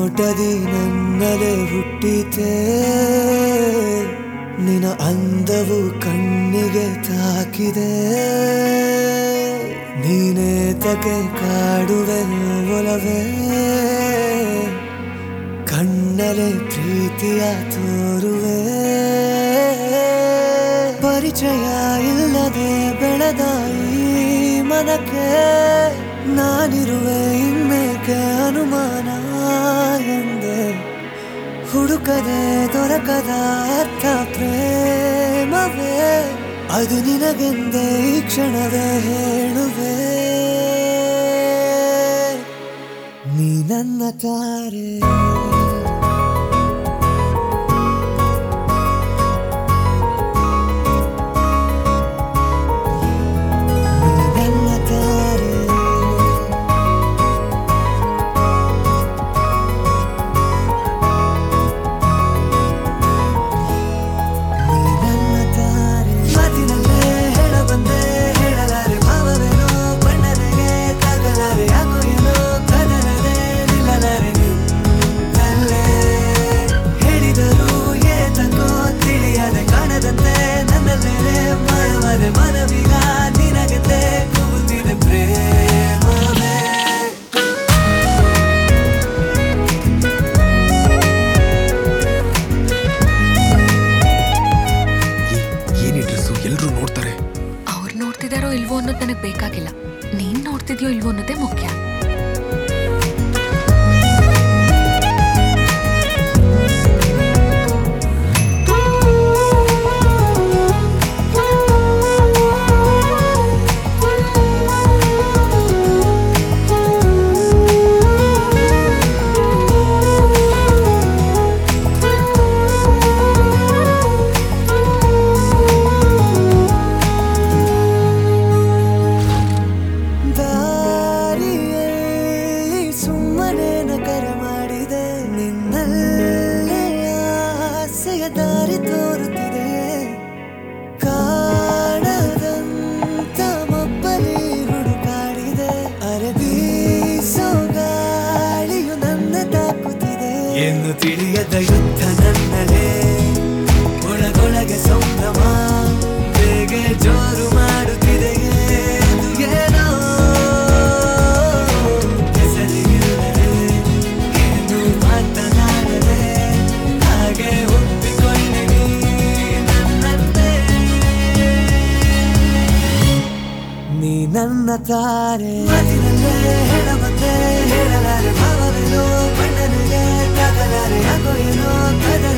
ನೋಟದಿ ನನ್ನಲೆ ಹುಟ್ಟಿತೆ ನಿನ ಅಂದವು ಕಣ್ಣಿಗೆ ತಾಕಿದೆ ನೀನೇ ತಕೆ ಕಾಡುವೆ ಒಲವೇ ಕಣ್ಣಲೆ ಪ್ರೀತಿಯ ತೋರುವೆ ಪರಿಚಯ ಇಲ್ಲದೆ ಬೆಳೆದ ಈ ಮನಕ್ಕೆ ನಾನಿರುವೆ ಇನ್ನೇಕೆ ಅನುಮಾನ ಎಂದೆ ಹುಡುಕದೆ ದೊರಕದ ಅರ್ಥ ಪ್ರೇಮವೇ ಅದು ನಿನಗೆಂದೇ ಈ ಕ್ಷಣವೇ ಹೇಳುವೆ ನೀ ನನ್ನ ತಾರೆ ನೀ ನನ್ನ ತಾರೆ ನೀ ನನ್ನ ತಾರೆ ಮಾತಿನಲ್ಲೇ ಹೇಳಬಂದೆ ಹೇಳಲಾರೆ ಭಾವವೇನೋ ಬಣ್ಣನೆಗೆ ತಾಗಲಾರೆ ಯಾಕೋ ಏನೋ ಕದಲದೆ ನಿಲ್ಲಲಾರೆ ನಿನ್ನಲ್ಲೇ ಹೇಳಿದರು ಏತಕ್ಕೋ ತಿಳಿಯದೆ ಕಾಣದಂತೆ ನನ್ನಲ್ಲೇನೆ ಮಾಯವಾದೆ ಮನವೀಗ ನಿನಗೆಂದೇ ಕೂತಿದೆ ಪ್ರೇಮವೇ ಏನಿ ಡ್ರೆಸ್ಸು ಎಲ್ರೂ ನೋಡ್ತಾರೆ ಅವ್ರು ನೋಡ್ತಿದಾರೋ ಇಲ್ವೋ ಅನ್ನೋದು ನನಗೆ ಬೇಕಾಗಿಲ್ಲ ನೀನ್ ನೋಡ್ತಿದ್ಯೋ ಇಲ್ವೋ ಅನ್ನೋದೇ ಮುಖ್ಯ ದಾರಿಯಲ್ಲಿ ಸುಮ್ಮನೆ ಕರೆ ಮಾಡಿದೆ ನಿನ್ನಲ್ಲೇ ಆಸೆಯ ದಾರಿ ತೋರುತ್ತಿದೆ ಕಾಣದಂತ ಮಬ್ಬಲಿ ಹುಡುಕಾಡಿದೆ ಅರೆ ಬೀಸೋ ಗಾಳಿಯು ನನ್ನ ತಾಕುತ್ತಿದೆ ಎಂದು ತಿಳಿಯದ ಯುದ್ಧ ನನ್ನಲೇ ಒಳಗೊಳಗೆ ಸಂಭ್ರಮ ಬೇಗ ಜೋರು ಮಾಡುತ್ತಿದೆ ಅದು ಏನೋ ಹೆಸರಿಲ್ಲದೆ ಏನು ಮಾತನಾಡದೆ ಹಾಗೆ ಒಪ್ಪಿಕೊಂಡೆ ನೀ ನನ್ನನ್ನೇ ನೀ ನನ್ನ ತಾರೆ ಮಾತಿನಲ್ಲೇ ಹೇಳಬಂದೆ ಹೇಳಲಾರೆ ಭಾವವೇನೋ ಬಣ್ಣನಿಗೆ ತಾಗಲಾರೆ ಯಾಕೋ ಏನೋ ಕದ